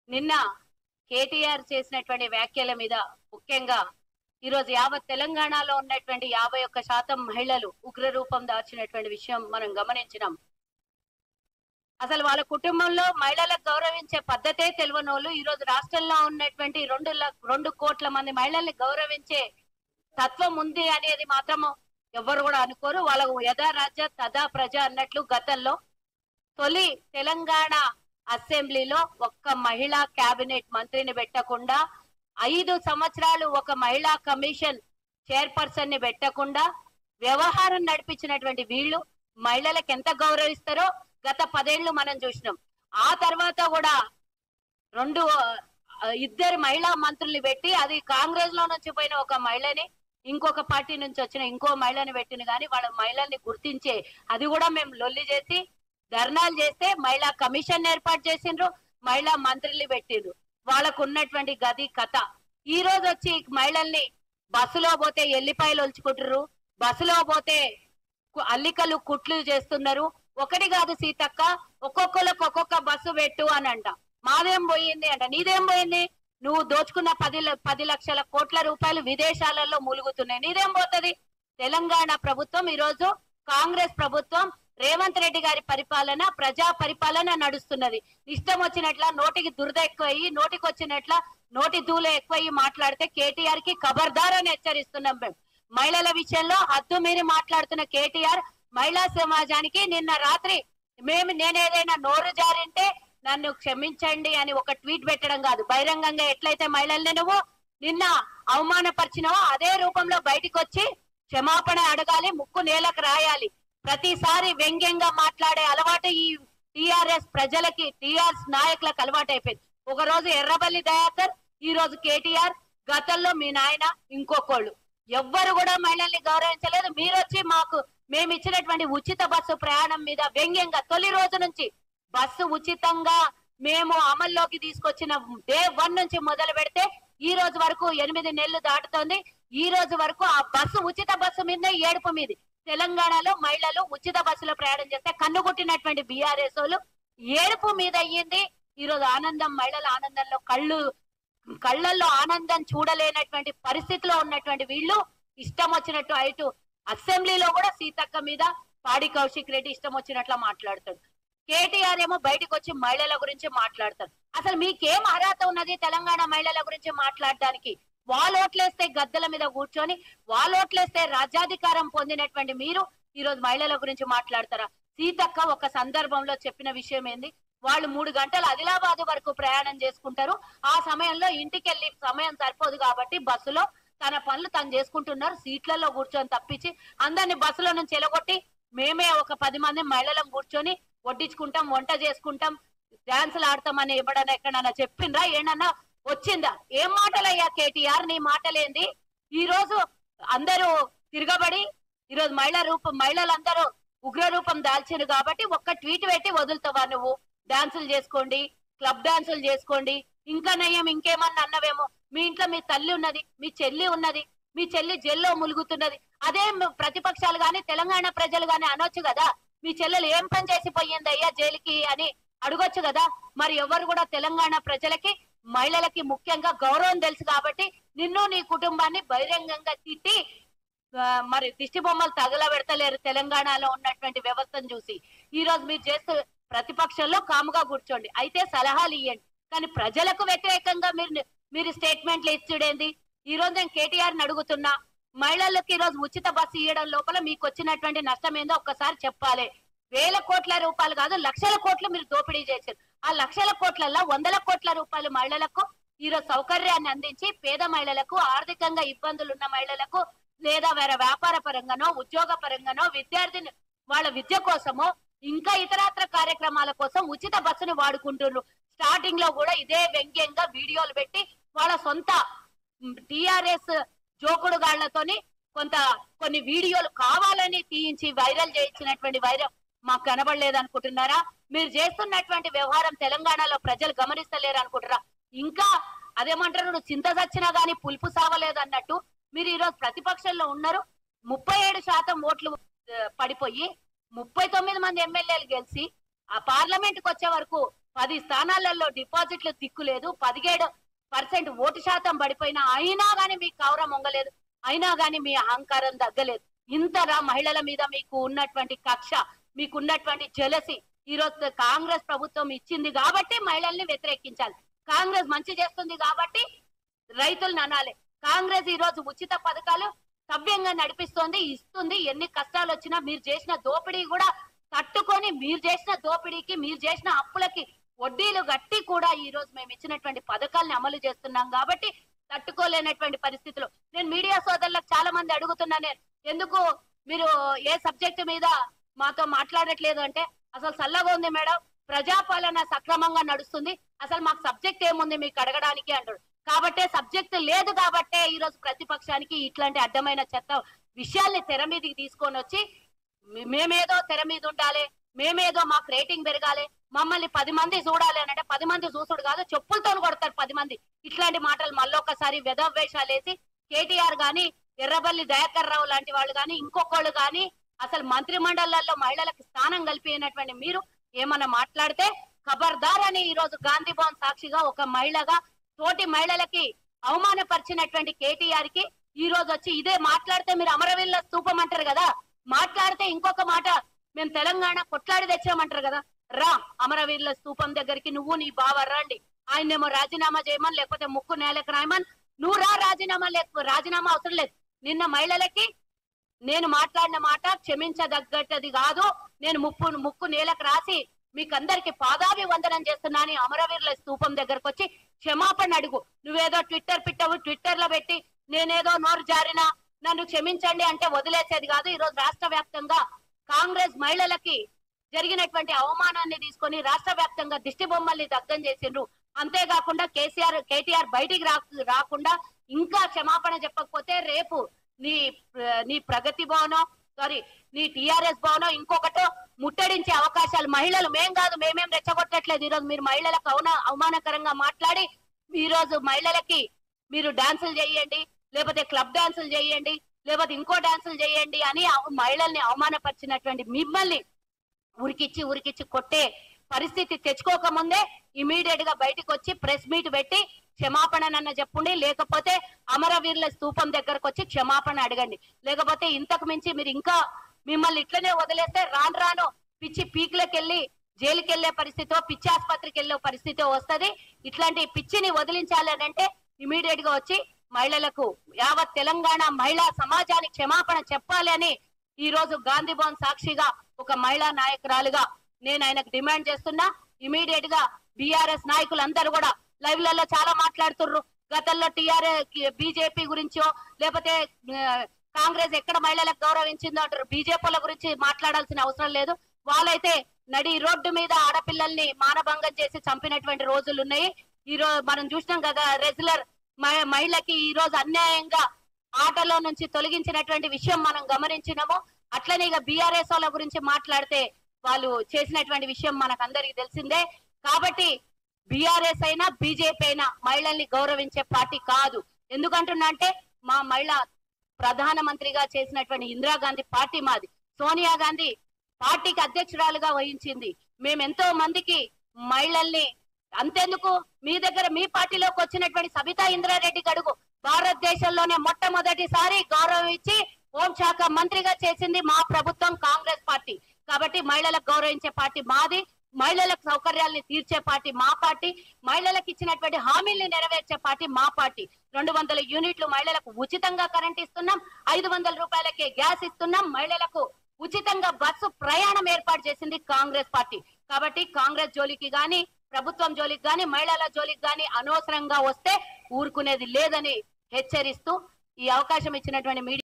నిన్న కేటీఆర్ చేసినటువంటి వ్యాఖ్యల మీద ముఖ్యంగా ఈరోజు యావత్ తెలంగాణలో ఉన్నటువంటి యాభై ఒక్క శాతం మహిళలు ఉగ్ర రూపం దాల్చినటువంటి విషయం మనం గమనించినాం అసలు వాళ్ళ కుటుంబంలో మహిళలకు గౌరవించే పద్ధతే తెలియనోళ్ళు ఈ రోజు రాష్ట్రంలో ఉన్నటువంటి రెండు లక్- రెండు కోట్ల మంది మహిళల్ని గౌరవించే తత్వం ఉంది అనేది మాత్రము ఎవరు కూడా అనుకోరు వాళ్ళకు యథా రాజ్య తదా ప్రజ అన్నట్లు గతంలో తొలి తెలంగాణ అసెంబ్లీలో ఒక్క మహిళా కేబినెట్ మంత్రిని పెట్టకుండా ఐదు సంవత్సరాలు ఒక మహిళా కమిషన్ చైర్పర్సన్ ని పెట్టకుండా వ్యవహారం నడిపించినటువంటి వీళ్ళు మహిళలకు ఎంత గౌరవిస్తారో గత పదేళ్లు మనం చూసినాం ఆ తర్వాత కూడా రెండు ఆ, ఇద్దరు మహిళా మంత్రుల్ని పెట్టి అది కాంగ్రెస్ లో నుంచి పోయిన ఒక మహిళని ఇంకొక పార్టీ నుంచి వచ్చిన ఇంకో మహిళని పెట్టిన కానీ వాళ్ళ మహిళల్ని గుర్తించే అది కూడా మేము లొల్లి చేసి ధర్నాలు చేస్తే మహిళా కమిషన్ ఏర్పాటు చేసిండ్రు మహిళా మంత్రుల్ని పెట్టిండ్రు వాళ్ళకు ఉన్నటువంటి గది కథ ఈ రోజు వచ్చి మహిళల్ని బస్సులో పోతే ఎల్లిపాయలు ఒలుచుకుంటారు బస్సులో పోతే కు- అల్లికలు కుట్లు చేస్తున్నారు ఒకటి కాదు సీతక్క ఒక్కొక్కరికి ఒక్కొక్క బస్సు పెట్టు అని అంట మాదేం పోయింది అంట నీదేం పోయింది నువ్వు దోచుకున్న పది ల- పది లక్షల కోట్ల రూపాయలు విదేశాలలో మూలుగుతున్నాయి నీదేం పోతది తెలంగాణ ప్రభుత్వం ఈ రోజు కాంగ్రెస్ ప్రభుత్వం రేవంత్ రెడ్డి గారి పరిపాలన ప్రజా పరిపాలన నడుస్తున్నది ఇష్టం వచ్చినట్ల నోటికి దురద ఎక్కువయ్యి నోటికి వచ్చినట్ల నోటి దూల ఎక్కువయ్యి మాట్లాడితే కేటీఆర్ కి ఖబర్దార్ అని హెచ్చరిస్తున్నాం మేము మహిళల విషయంలో హద్దు మీరి మాట్లాడుతున్న కేటీఆర్ మహిళా సమాజానికి నిన్న రాత్రి మేము నేనేదైనా నోరు జారింటే నన్ను క్షమించండి అని ఒక ట్వీట్ పెట్టడం కాదు బహిరంగంగా ఎట్లయితే మహిళల్ని నువ్వు నిన్న అవమానపరిచినావో అదే రూపంలో బయటికి వచ్చి క్షమాపణ అడగాలి ముక్కు నేలకు రాయాలి ప్రతిసారి వ్యంగ్యంగా మాట్లాడే అలవాటు ఈ టిఆర్ఎస్ ప్రజలకి టిఆర్ఎస్ నాయకులకు అలవాటు అయిపోయింది ఒక రోజు ఎర్రబల్లి దయాకర్ ఈ రోజు కేటీఆర్ గతంలో మీ నాయన ఇంకొకళ్ళు ఎవ్వరు కూడా మహిళల్ని గౌరవించలేదు మీరు వచ్చి మాకు మేము ఇచ్చినటువంటి ఉచిత బస్సు ప్రయాణం మీద వ్యంగ్యంగా తొలి రోజు నుంచి బస్సు ఉచితంగా మేము అమల్లోకి తీసుకొచ్చిన డే వన్ నుంచి మొదలు పెడితే ఈ రోజు వరకు ఎనిమిది నెలలు దాటుతోంది ఈ రోజు వరకు ఆ బస్సు ఉచిత బస్సు మీదనే ఏడుపు మీది తెలంగాణలో మహిళలు ఉచిత బస్సులో ప్రయాణం చేస్తే కన్ను కొట్టినటువంటి బీఆర్ఎస్ వాళ్ళు ఏడుపు మీద అయ్యింది ఈ రోజు ఆనందం మహిళల ఆనందంలో కళ్ళు కళ్ళల్లో ఆనందం చూడలేనటువంటి పరిస్థితిలో ఉన్నటువంటి వీళ్ళు ఇష్టం వచ్చినట్టు ఇటు అసెంబ్లీలో కూడా సీతక్క మీద పాడి కౌశిక్ రెడ్డి ఇష్టం వచ్చినట్లా మాట్లాడతాడు కేటీఆర్ ఏమో బయటకు వచ్చి మహిళల గురించి మాట్లాడతారు అసలు మీకేం అర్హత ఉన్నది తెలంగాణ మహిళల గురించి మాట్లాడడానికి వాళ్ళు ఓట్లేస్తే గద్దెల మీద కూర్చొని వాళ్ళు ఓట్లేస్తే రాజ్యాధికారం పొందినటువంటి మీరు ఈ రోజు మహిళల గురించి మాట్లాడతారా సీతక్క ఒక సందర్భంలో చెప్పిన విషయం ఏంది వాళ్ళు మూడు గంటలు ఆదిలాబాద్ వరకు ప్రయాణం చేసుకుంటారు ఆ సమయంలో ఇంటికి వెళ్ళి సమయం సరిపోదు కాబట్టి బస్సులో తన పనులు తను చేసుకుంటున్నారు సీట్లలో కూర్చొని తప్పించి అందరిని బస్సులో నుంచి ఎలగొట్టి మేమే ఒక పది మంది మహిళలం కూర్చొని వడ్డించుకుంటాం వంట చేసుకుంటాం డాన్సులు ఆడతామని ఎప్పుడన్నా ఎక్కడన్నా చెప్పిండ్రా ఏమన్నా వచ్చిందా ఏం మాటలయ్యా కేటీఆర్ నీ మాటలేంది ఈ రోజు అందరూ తిరగబడి ఈ రోజు మహిళ రూపం మహిళలందరూ ఉగ్ర రూపం దాల్చారు కాబట్టి ఒక్క ట్వీట్ పెట్టి వదులుతావా నువ్వు డాన్సులు చేసుకోండి క్లబ్ డాన్సులు చేసుకోండి ఇంకా నయ్యం ఇంకేమన్నా అన్నవేమో మీ ఇంట్లో మీ తల్లి ఉన్నది మీ చెల్లి ఉన్నది మీ చెల్లి జైల్లో ములుగుతున్నది అదే మ- ప్రతిపక్షాలు గాని తెలంగాణ ప్రజలు గాని అనొచ్చు కదా మీ చెల్లెలు ఏం పని చేసి పోయింది అయ్యా జైలుకి అని అడగొచ్చు కదా మరి ఎవరు కూడా తెలంగాణ ప్రజలకి మహిళలకి ముఖ్యంగా గౌరవం తెలుసు కాబట్టి నిన్ను నీ కుటుంబాన్ని బహిరంగంగా తిట్టి ఆ, మరి దిష్టి బొమ్మలు తగలబెడతలేరు తెలంగాణలో ఉన్నటువంటి వ్యవస్థను చూసి ఈ రోజు మీరు చేస్తూ ప్రతిపక్షంలో కాముగా కూర్చోండి అయితే సలహాలు ఇవ్వండి కానీ ప్రజలకు వ్యతిరేకంగా మీరు మీరు స్టేట్మెంట్లు ఇచ్చుడేంది ఈ రోజు నేను కేటీఆర్ ని అడుగుతున్నా మహిళలకు ఈ రోజు ఉచిత బస్సు ఇవ్వడం లోపల మీకు వచ్చినటువంటి నష్టం ఏందో ఒక్కసారి చెప్పాలి వేల కోట్ల రూపాయలు కాదు లక్షల కోట్లు మీరు దోపిడీ చేశారు ఆ లక్షల కోట్లలో వందల కోట్ల రూపాయలు మహిళలకు ఈ రోజు సౌకర్యాన్ని అందించి పేద మహిళలకు ఆర్థికంగా ఇబ్బందులు ఉన్న మహిళలకు లేదా వేరే వ్యాపార పరంగానో ఉద్యోగ పరంగానో విద్యార్థిని వాళ్ళ విద్య కోసమో ఇంకా ఇతరత్ర కార్యక్రమాల కోసం ఉచిత బస్సును వాడుకుంటున్నారు స్టార్టింగ్ లో కూడా ఇదే వ్యంగ్యంగా వీడియోలు పెట్టి వాళ్ళ సొంత టిఆర్ఎస్ జోకుడుగాళ్లతోని కొంత కొన్ని వీడియోలు కావాలని తీయించి వైరల్ చేయించినటువంటి వైరల్ మాకు కనబడలేదు అనుకుంటున్నారా మీరు చేస్తున్నటువంటి వ్యవహారం తెలంగాణలో ప్రజలు గమనిస్తలేరు అనుకుంటారా ఇంకా అదేమంటారు నువ్వు చింత చచ్చినా గానీ పులుపు సావలేదు అన్నట్టు మీరు ఈరోజు ప్రతిపక్షంలో ఉన్నారు ముప్పై ఏడు శాతం ఓట్లు ఆ, పడిపోయి ముప్పై తొమ్మిది మంది ఎమ్మెల్యేలు గెలిచి ఆ పార్లమెంట్ కి వచ్చే వరకు పది స్థానాలలో డిపాజిట్లు దిక్కులేదు పదిహేడు పర్సెంట్ ఓటు శాతం పడిపోయినా అయినా గానీ మీకు కౌరం మొంగలేదు అయినా గానీ మీ అహంకారం తగ్గలేదు ఇంతరా మహిళల మీద మీకు ఉన్నటువంటి కక్ష మీకు ఉన్నటువంటి జలసి ఈ రోజు కాంగ్రెస్ ప్రభుత్వం ఇచ్చింది కాబట్టి మహిళల్ని వ్యతిరేకించాలి కాంగ్రెస్ మంచి చేస్తుంది కాబట్టి రైతులను అనాలి కాంగ్రెస్ ఈ రోజు ఉచిత పథకాలు సవ్యంగా నడిపిస్తోంది ఇస్తుంది ఎన్ని కష్టాలు వచ్చినా మీరు చేసిన దోపిడీ కూడా తట్టుకొని మీరు చేసిన దోపిడీకి మీరు చేసిన అప్పులకి వడ్డీలు గట్టి కూడా ఈ రోజు మేము ఇచ్చినటువంటి పథకాలను అమలు చేస్తున్నాం కాబట్టి తట్టుకోలేనటువంటి పరిస్థితులు నేను మీడియా సోదరులకు చాలా మంది అడుగుతున్నా నేను ఎందుకు మీరు ఏ సబ్జెక్టు మీద మాతో మాట్లాడట్లేదు అంటే అసలు చల్లగా ఉంది మేడం ప్రజాపాలన సక్రమంగా నడుస్తుంది అసలు మాకు సబ్జెక్ట్ ఏముంది మీకు అడగడానికి అంటాడు కాబట్టే సబ్జెక్ట్ లేదు కాబట్టే ఈ రోజు ప్రతిపక్షానికి ఇట్లాంటి అడ్డమైన చెత్త విషయాల్ని తెర మీదకి తీసుకొని వచ్చి మే- మేమేదో తెర మీద ఉండాలి మేమేదో మాకు రేటింగ్ పెరగాలి మమ్మల్ని పది మంది చూడాలి అని అంటే పది మంది చూసుడు కాదు చెప్పులతో కొడతారు పది మంది ఇట్లాంటి మాటలు మళ్ళొకసారి వేషాలు వేసి కేటీఆర్ గాని ఎర్రబల్లి దయాకర్ రావు లాంటి వాళ్ళు గాని ఇంకొకళ్ళు గాని అసలు మంత్రి మండలాల్లో మహిళలకు స్థానం కల్పినటువంటి మీరు ఏమన్నా మాట్లాడితే ఖబర్దార్ అని ఈ రోజు గాంధీ భవన్ సాక్షిగా ఒక మహిళగా తోటి మహిళలకి అవమానపరిచినటువంటి కేటీఆర్ కి ఈ రోజు వచ్చి ఇదే మాట్లాడితే మీరు అమరవీరుల స్తూపం అంటారు కదా మాట్లాడితే ఇంకొక మాట మేము తెలంగాణ కొట్లాడి తెచ్చామంటారు కదా రా అమరవీరుల స్తూపం దగ్గరికి నువ్వు నీ బావ రండి ఆయనేమో రాజీనామా చేయమని లేకపోతే ముక్కు నేలకు రాయమని నువ్వు రా రాజీనామా లేకపోతే రాజీనామా అవసరం లేదు నిన్న మహిళలకి నేను మాట్లాడిన మాట క్షమించదగ్గట్టది కాదు నేను ముప్పు ముక్కు నేలకు రాసి మీకందరికి పాదాభి వందనం చేస్తున్నాను అమరవీరుల స్తూపం దగ్గరకు వచ్చి క్షమాపణ అడుగు నువ్వేదో ట్విట్టర్ పిట్టవు ట్విట్టర్ లో పెట్టి నేనేదో నోరు జారినా నన్ను క్షమించండి అంటే వదిలేసేది కాదు ఈ రోజు రాష్ట్ర వ్యాప్తంగా కాంగ్రెస్ మహిళలకి జరిగినటువంటి అవమానాన్ని తీసుకొని రాష్ట్ర వ్యాప్తంగా దిష్టి బొమ్మల్ని దగ్ధం చేసిండ్రు అంతేకాకుండా కేసీఆర్ కేటీఆర్ బయటికి రా రాకుండా ఇంకా క్షమాపణ చెప్పకపోతే రేపు నీ ప్ర- నీ ప్రగతి భవనం సారీ నీ టిఆర్ఎస్ భవనం ఇంకొకటో ముట్టడించే అవకాశాలు మహిళలు మేం కాదు మేమేం రెచ్చగొట్టట్లేదు ఈరోజు మీరు మహిళలకు అవున అవమానకరంగా మాట్లాడి ఈ రోజు మహిళలకి మీరు డాన్సులు చేయండి లేకపోతే క్లబ్ డాన్సులు చేయండి లేకపోతే ఇంకో డాన్సులు చేయండి అని అవ- మహిళల్ని అవమానపరిచినటువంటి మిమ్మల్ని ఉరికిచ్చి ఉరికిచ్చి కొట్టే పరిస్థితి తెచ్చుకోక ముందే ఇమీడియట్ గా బయటకు వచ్చి ప్రెస్ మీట్ పెట్టి క్షమాపణ నన్న చెప్పుండి లేకపోతే అమరవీరుల స్తూపం దగ్గరకు వచ్చి క్షమాపణ అడగండి లేకపోతే ఇంతకు మించి మీరు ఇంకా మిమ్మల్ని ఇట్లనే వదిలేస్తే రాను రాను పిచ్చి పీక్లకి వెళ్ళి జైలుకి వెళ్లే పరిస్థితో పిచ్చి ఆసుపత్రికి వెళ్లే పరిస్థితి వస్తది ఇట్లాంటి పిచ్చిని వదిలించాలి అని అంటే ఇమీడియట్ గా వచ్చి మహిళలకు యావత్ తెలంగాణ మహిళా సమాజానికి క్షమాపణ చెప్పాలి అని ఈ రోజు గాంధీ భవన్ సాక్షిగా ఒక మహిళా నాయకురాలుగా నేను ఆయనకు డిమాండ్ చేస్తున్నా ఇమీడియట్ గా బీఆర్ఎస్ నాయకులందరూ కూడా లైవ్ లలో చాలా మాట్లాడుతుర్రు గతంలో టిఆర్ఎస్ బీజేపీ గురించో లేకపోతే ఆ, కాంగ్రెస్ ఎక్కడ మహిళలకు గౌరవించిందో అంటారు బీజేపీల గురించి మాట్లాడాల్సిన అవసరం లేదు వాళ్ళైతే నడి రోడ్డు మీద ఆడపిల్లల్ని మానభంగం చేసి చంపినటువంటి రోజులు ఉన్నాయి ఈ రోజు మనం చూసినాం కదా రెగ్యులర్ మహిళకి ఈ రోజు అన్యాయంగా ఆటలో నుంచి తొలగించినటువంటి విషయం మనం గమనించినాము అట్లనే ఇక బీఆర్ఎస్ వాళ్ళ గురించి మాట్లాడితే వాళ్ళు చేసినటువంటి విషయం మనకు అందరికి తెలిసిందే కాబట్టి బీఆర్ఎస్ అయినా బీజేపీ అయినా మహిళల్ని గౌరవించే పార్టీ కాదు ఎందుకంటున్నా అంటే మా మహిళ ప్రధానమంత్రిగా చేసినటువంటి ఇందిరాగాంధీ పార్టీ మాది సోనియా గాంధీ పార్టీకి అధ్యక్షురాలుగా వహించింది మేము ఎంతో మందికి మహిళల్ని అంతెందుకు మీ దగ్గర మీ పార్టీలోకి వచ్చినటువంటి సబితా ఇంద్రారెడ్డి గడుగు భారతదేశంలోనే మొట్టమొదటిసారి గౌరవం ఇచ్చి హోంశాఖ మంత్రిగా చేసింది మా ప్రభుత్వం కాంగ్రెస్ పార్టీ కాబట్టి మహిళలకు గౌరవించే పార్టీ మాది మహిళలకు సౌకర్యాల్ని తీర్చే పార్టీ మా పార్టీ మహిళలకు ఇచ్చినటువంటి హామీల్ని నెరవేర్చే పార్టీ మా పార్టీ రెండు వందల యూనిట్లు మహిళలకు ఉచితంగా కరెంట్ ఇస్తున్నాం ఐదు వందల రూపాయలకే గ్యాస్ ఇస్తున్నాం మహిళలకు ఉచితంగా బస్సు ప్రయాణం ఏర్పాటు చేసింది కాంగ్రెస్ పార్టీ కాబట్టి కాంగ్రెస్ జోలికి గాని ప్రభుత్వం జోలికి గాని మహిళల జోలికి గాని అనవసరంగా వస్తే ఊరుకునేది లేదని హెచ్చరిస్తూ ఈ అవకాశం ఇచ్చినటువంటి మీడియా